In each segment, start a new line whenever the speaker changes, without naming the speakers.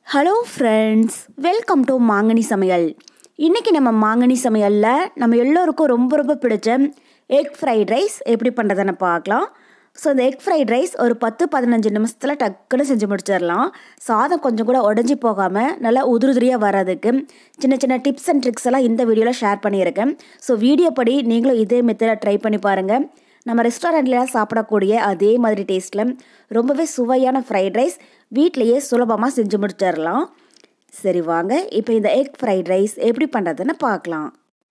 hello friends welcome to மாங்கனி சமையல் இன்றைக்கி நம்ம மாங்கனி சமையலில் நம்ம எல்லோருக்கும் ரொம்ப ரொம்ப பிடிச்ச எக் ஃப்ரைட் ரைஸ் எப்படி பண்ணுறதுன்னு பார்க்கலாம் ஸோ இந்த எக் ஃப்ரைட் ரைஸ் ஒரு பத்து பதினஞ்சு நிமிஷத்தில் டக்குன்னு செஞ்சு முடிச்சிடலாம் சாதம் கொஞ்சம் கூட உடஞ்சி போகாமல் நல்லா உதிரியாக வர்றதுக்கு சின்ன சின்ன டிப்ஸ் அண்ட் ட்ரிக்ஸ் எல்லாம் இந்த வீடியோவில் ஷேர் பண்ணியிருக்கேன் ஸோ வீடியோ படி நீங்களும் இதே மெத்தடில் ட்ரை பண்ணி பாருங்கள் நம்ம ரெஸ்டாரண்ட்லாம் சாப்பிடக்கூடிய அதே மாதிரி டேஸ்ட்டில் ரொம்பவே சுவையான ஃப்ரைட் ரைஸ் வீட்லேயே சுலபமாக செஞ்சு முடிச்சிடலாம் சரி வாங்க இப்போ இந்த எக் ஃப்ரைட் ரைஸ் எப்படி பண்ணுறதுன்னு பார்க்கலாம்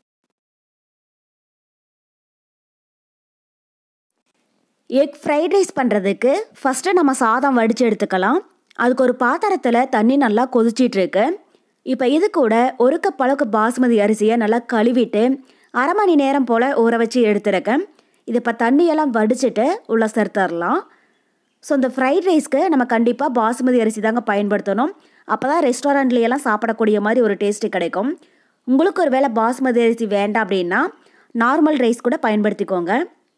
எக் ஃப்ரைட் ரைஸ் பண்ணுறதுக்கு ஃபஸ்ட்டு நம்ம சாதம் வடித்து எடுத்துக்கலாம் அதுக்கு ஒரு பாத்திரத்தில் தண்ணி நல்லா கொதிச்சிட்ருக்கு இப்போ இது கூட ஒரு கப் அளவுக்கு பாஸ்மதி அரிசியை நல்லா கழுவிட்டு அரை மணி நேரம் போல் ஊற வச்சு எடுத்துருக்கேன் இது இப்போ தண்ணியெல்லாம் வடிச்சிட்டு உள்ளே சேர்த்துடலாம் ஸோ இந்த ஃப்ரைட் ரைஸ்க்கு நம்ம கண்டிப்பாக பாசுமதி அரிசி தாங்க பயன்படுத்தணும் அப்போ தான் ரெஸ்டாரண்ட்லையெல்லாம் சாப்பிடக்கூடிய மாதிரி ஒரு டேஸ்ட்டு கிடைக்கும் உங்களுக்கு ஒரு வேளை பாசுமதி அரிசி வேண்டாம் அப்படின்னா நார்மல் ரைஸ் கூட பயன்படுத்திக்கோங்க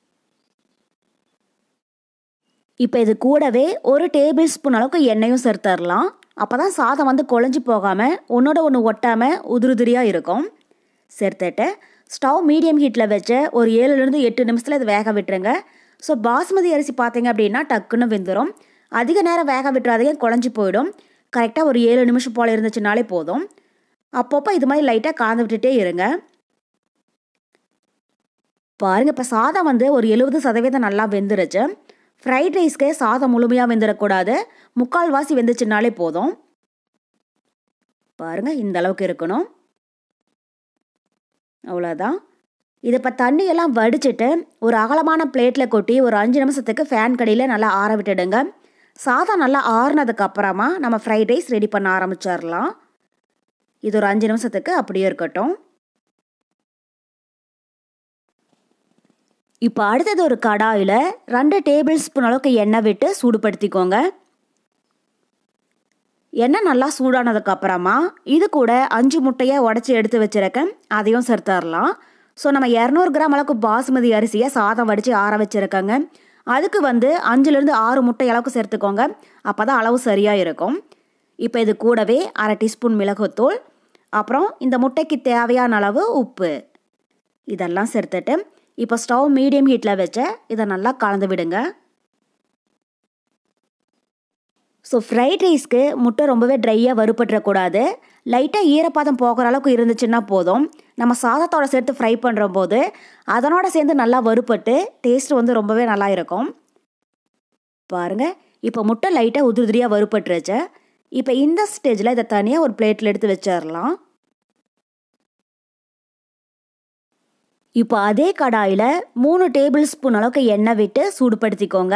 இப்போ இது கூடவே ஒரு டேபிள் ஸ்பூன் அளவுக்கு எண்ணெயும் சேர்த்துடலாம் அப்போ தான் சாதம் வந்து குழஞ்சி போகாமல் ஒன்றோட ஒன்று ஒட்டாமல் உதிரியாக இருக்கும் சேர்த்துட்டு ஸ்டவ் மீடியம் ஹீட்டில் வச்சு ஒரு ஏழுலேருந்து எட்டு நிமிஷத்தில் இது வேக விட்டுருங்க ஸோ பாஸ்மதி அரிசி பார்த்தீங்க அப்படின்னா டக்குன்னு வெந்துடும் அதிக நேரம் வேக விட்டுறாதீங்க குழஞ்சி போயிடும் கரெக்டாக ஒரு ஏழு நிமிஷம் போல் இருந்துச்சுனாலே போதும் அப்பப்போ இது மாதிரி லைட்டாக காந்து விட்டுட்டே இருங்க பாருங்கள் இப்போ சாதம் வந்து ஒரு எழுபது சதவீதம் நல்லா வெந்துருச்சு ஃப்ரைட் ரைஸ்க்கு சாதம் முழுமையாக வெந்துடக்கூடாது முக்கால் வாசி வெந்துச்சுனாலே போதும் பாருங்கள் இந்த அளவுக்கு இருக்கணும் அவ்வளோதான் இது இப்போ தண்ணியெல்லாம் வடிச்சிட்டு ஒரு அகலமான பிளேட்டில் கொட்டி ஒரு அஞ்சு நிமிஷத்துக்கு ஃபேன் கடையில் நல்லா ஆற விட்டுடுங்க சாதம் நல்லா ஆறுனதுக்கு அப்புறமா நம்ம ஃப்ரைட் ரைஸ் ரெடி பண்ண ஆரம்பிச்சிடலாம் இது ஒரு அஞ்சு நிமிஷத்துக்கு அப்படியே இருக்கட்டும் இப்போ அடுத்தது ஒரு கடாயில் ரெண்டு டேபிள் ஸ்பூன் அளவுக்கு எண்ணெய் விட்டு சூடுபடுத்திக்கோங்க எண்ணெய் நல்லா சூடானதுக்கு அப்புறமா இது கூட அஞ்சு முட்டையை உடச்சி எடுத்து வச்சிருக்கேன் அதையும் சேர்த்துடலாம் ஸோ நம்ம இரநூறு கிராம் அளவுக்கு பாசுமதி அரிசியை சாதம் வடித்து ஆற வச்சுருக்கேங்க அதுக்கு வந்து அஞ்சுலேருந்து ஆறு முட்டை அளவுக்கு சேர்த்துக்கோங்க அப்போ தான் அளவு சரியாக இருக்கும் இப்போ இது கூடவே அரை டீஸ்பூன் மிளகுத்தூள் அப்புறம் இந்த முட்டைக்கு தேவையான அளவு உப்பு இதெல்லாம் சேர்த்துட்டு இப்போ ஸ்டவ் மீடியம் ஹீட்டில் வச்சு இதை நல்லா கலந்து விடுங்க ஸோ ஃப்ரைட் ரைஸ்க்கு முட்டை ரொம்பவே ட்ரையாக வறுபட்டுறக்கூடாது லைட்டாக ஈரப்பாதம் போகிற அளவுக்கு இருந்துச்சுன்னா போதும் நம்ம சாதத்தோட சேர்த்து ஃப்ரை பண்ணுற போது அதனோட சேர்ந்து நல்லா வறுபட்டு டேஸ்ட் வந்து ரொம்பவே நல்லா இருக்கும் பாருங்கள் இப்போ முட்டை லைட்டாக உதிரி உதிரியாக வறுபட்டுருச்சு இப்போ இந்த ஸ்டேஜில் இதை தனியாக ஒரு பிளேட்டில் எடுத்து வச்சிடலாம் இப்போ அதே கடாயில் மூணு டேபிள் ஸ்பூன் அளவுக்கு எண்ணெய் விட்டு சூடுபடுத்திக்கோங்க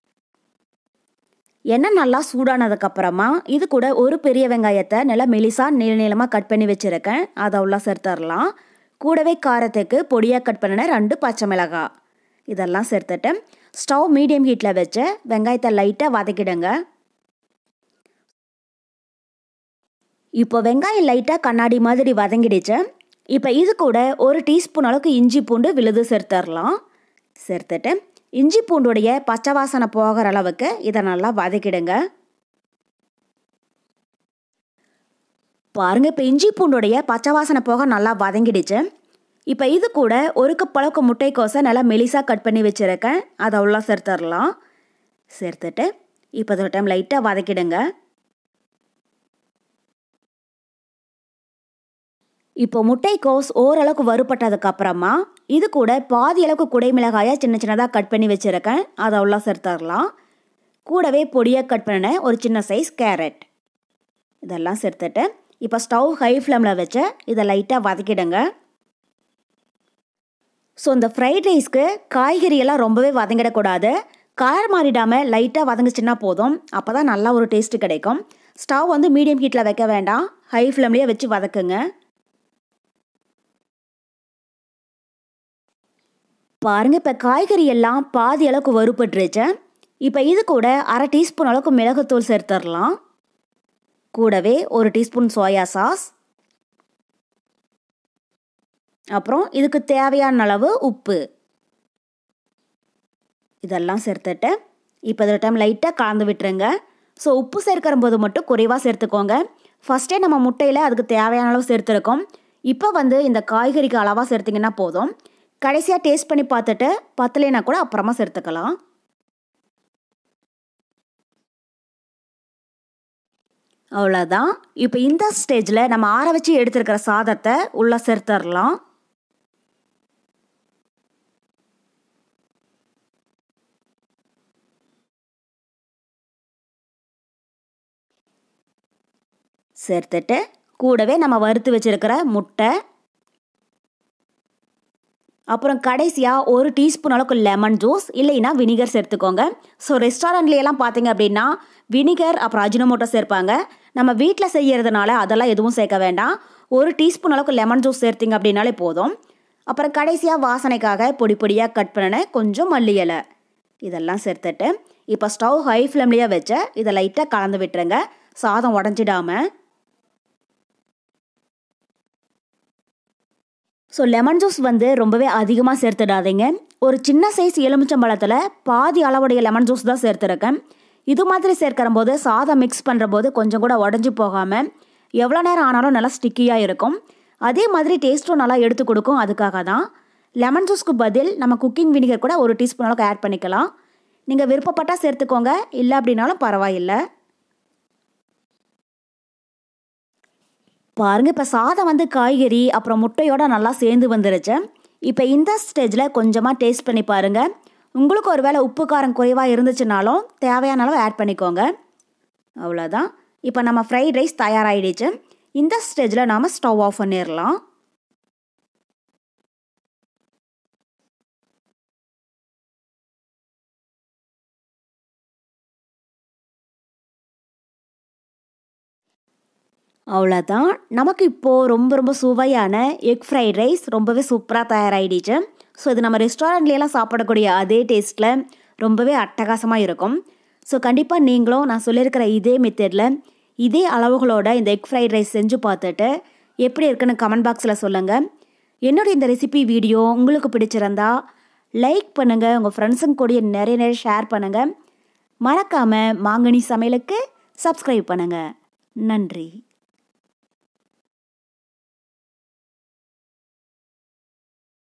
எண்ணெய் நல்லா சூடானதுக்கப்புறமா இது கூட ஒரு பெரிய வெங்காயத்தை நல்லா மெலிசாக நீள நீளமாக கட் பண்ணி வச்சுருக்கேன் அதை உள்ள சேர்த்துடலாம் கூடவே காரத்துக்கு பொடியாக கட் பண்ணின ரெண்டு பச்சை மிளகாய் இதெல்லாம் சேர்த்துட்டு ஸ்டவ் மீடியம் ஹீட்டில் வச்சு வெங்காயத்தை லைட்டாக வதக்கிடுங்க இப்போ வெங்காயம் லைட்டாக கண்ணாடி மாதிரி வதங்கிடுச்சு இப்போ இது கூட ஒரு டீஸ்பூன் அளவுக்கு இஞ்சி பூண்டு விழுது சேர்த்துடலாம் சேர்த்துட்டு இஞ்சி பூண்டுடைய பச்சை வாசனை போகிற அளவுக்கு இதை நல்லா வதக்கிடுங்க பாருங்க இப்போ இஞ்சி பூண்டுடைய பச்சை வாசனை போக நல்லா வதங்கிடுச்சு இப்போ இது கூட ஒரு கப் அளவுக்கு முட்டைக்கோசை நல்லா மெலிசாக கட் பண்ணி வச்சுருக்கேன் அதை உள்ள சேர்த்துடலாம் சேர்த்துட்டு இப்போ ஒரு டைம் லைட்டாக வதக்கிடுங்க இப்போ முட்டைக்கோஸ் ஓரளவுக்கு வறுபட்டதுக்கு அப்புறமா இது கூட பாதி அளவுக்கு குடை மிளகாயை சின்ன சின்னதாக கட் பண்ணி வச்சுருக்கேன் அதை உள்ள சேர்த்துடலாம் கூடவே பொடியாக கட் பண்ணின ஒரு சின்ன சைஸ் கேரட் இதெல்லாம் சேர்த்துட்டு இப்போ ஸ்டவ் ஹை ஃப்ளேமில் வச்சு இதை லைட்டாக வதக்கிடுங்க ஸோ இந்த ஃப்ரைட் ரைஸ்க்கு காய்கறியெல்லாம் ரொம்பவே வதங்கிடக்கூடாது கலர் மாறிடாமல் லைட்டாக வதங்குச்சுன்னா போதும் அப்போ தான் நல்லா ஒரு டேஸ்ட்டு கிடைக்கும் ஸ்டவ் வந்து மீடியம் ஹீட்டில் வைக்க வேண்டாம் ஹை ஃப்ளேம்லேயே வச்சு வதக்குங்க பாருங்க இப்போ காய்கறி எல்லாம் பாதி அளவுக்கு வறுபட்டுருச்சு இப்போ இது கூட அரை டீஸ்பூன் அளவுக்கு மிளகுத்தூள் சேர்த்துடலாம் கூடவே ஒரு டீஸ்பூன் சோயா சாஸ் அப்புறம் இதுக்கு தேவையான அளவு உப்பு இதெல்லாம் சேர்த்துட்டு இப்போ இதில் டைம் லைட்டாக கலந்து விட்டுருங்க ஸோ உப்பு சேர்க்கிற போது மட்டும் குறைவாக சேர்த்துக்கோங்க ஃபஸ்ட்டே நம்ம முட்டையில் அதுக்கு தேவையான அளவு சேர்த்துருக்கோம் இப்போ வந்து இந்த காய்கறிக்கு அளவாக சேர்த்திங்கன்னா போதும் கடைசியாக டேஸ்ட் பண்ணி பார்த்துட்டு பத்தலைனா கூட அப்புறமா சேர்த்துக்கலாம் அவ்வளோதான் இப்போ இந்த ஸ்டேஜில் நம்ம ஆற வச்சு எடுத்துருக்கிற சாதத்தை உள்ளே சேர்த்துடலாம் சேர்த்துட்டு கூடவே நம்ம வறுத்து வச்சுருக்கிற முட்டை அப்புறம் கடைசியாக ஒரு டீஸ்பூன் அளவுக்கு லெமன் ஜூஸ் இல்லைன்னா வினிகர் சேர்த்துக்கோங்க ஸோ ரெஸ்டாரண்ட்லையெல்லாம் பார்த்தீங்க அப்படின்னா வினிகர் அப்புறம் அஜினமோட்டோ சேர்ப்பாங்க நம்ம வீட்டில் செய்கிறதுனால அதெல்லாம் எதுவும் சேர்க்க வேண்டாம் ஒரு டீஸ்பூன் அளவுக்கு லெமன் ஜூஸ் சேர்த்திங்க அப்படின்னாலே போதும் அப்புறம் கடைசியாக வாசனைக்காக பொடி பொடியாக கட் பண்ணின கொஞ்சம் மல்லி இலை இதெல்லாம் சேர்த்துட்டு இப்போ ஸ்டவ் ஹை ஃப்ளேம்லேயே வச்சு இதை லைட்டாக கலந்து விட்டுருங்க சாதம் உடஞ்சிடாமல் ஸோ லெமன் ஜூஸ் வந்து ரொம்பவே அதிகமாக சேர்த்துடாதீங்க ஒரு சின்ன சைஸ் எலுமிச்சம்பழத்தில் பாதி அளவுடைய லெமன் ஜூஸ் தான் சேர்த்துருக்கேன் இது மாதிரி சேர்க்கிற போது சாதம் மிக்ஸ் பண்ணுற போது கொஞ்சம் கூட உடஞ்சி போகாமல் எவ்வளோ நேரம் ஆனாலும் நல்லா ஸ்டிக்கியாக இருக்கும் அதே மாதிரி டேஸ்ட்டும் நல்லா எடுத்து கொடுக்கும் அதுக்காக தான் லெமன் ஜூஸ்க்கு பதில் நம்ம குக்கிங் வினிகர் கூட ஒரு டீஸ்பூன் அளவுக்கு ஆட் பண்ணிக்கலாம் நீங்கள் விருப்பப்பட்டால் சேர்த்துக்கோங்க இல்லை அப்படின்னாலும் பரவாயில்லை பாருங்கள் இப்போ சாதம் வந்து காய்கறி அப்புறம் முட்டையோட நல்லா சேர்ந்து வந்துருச்சு இப்போ இந்த ஸ்டேஜில் கொஞ்சமாக டேஸ்ட் பண்ணி பாருங்கள் உங்களுக்கு ஒரு வேளை உப்பு காரம் குறைவாக இருந்துச்சுனாலும் தேவையான அளவு ஆட் பண்ணிக்கோங்க அவ்வளோதான் இப்போ நம்ம ஃப்ரைட் ரைஸ் தயாராகிடுச்சு இந்த ஸ்டேஜில் நாம் ஸ்டவ் ஆஃப் பண்ணிடலாம் அவ்வளோதான் நமக்கு இப்போது ரொம்ப ரொம்ப சுவையான எக் ஃப்ரைட் ரைஸ் ரொம்பவே சூப்பராக தயாராகிடுச்சு ஸோ இது நம்ம ரெஸ்டாரண்ட்லேலாம் சாப்பிடக்கூடிய அதே டேஸ்ட்டில் ரொம்பவே அட்டகாசமாக இருக்கும் ஸோ கண்டிப்பாக நீங்களும் நான் சொல்லியிருக்கிற இதே மெத்தடில் இதே அளவுகளோட இந்த எக் ஃப்ரைட் ரைஸ் செஞ்சு பார்த்துட்டு எப்படி இருக்குன்னு கமெண்ட் பாக்ஸில் சொல்லுங்கள் என்னுடைய இந்த ரெசிபி வீடியோ உங்களுக்கு பிடிச்சிருந்தா லைக் பண்ணுங்கள் உங்கள் ஃப்ரெண்ட்ஸுங்க கூட நிறைய நிறைய ஷேர் பண்ணுங்கள் மறக்காமல் மாங்கனி சமையலுக்கு சப்ஸ்கிரைப் பண்ணுங்கள் நன்றி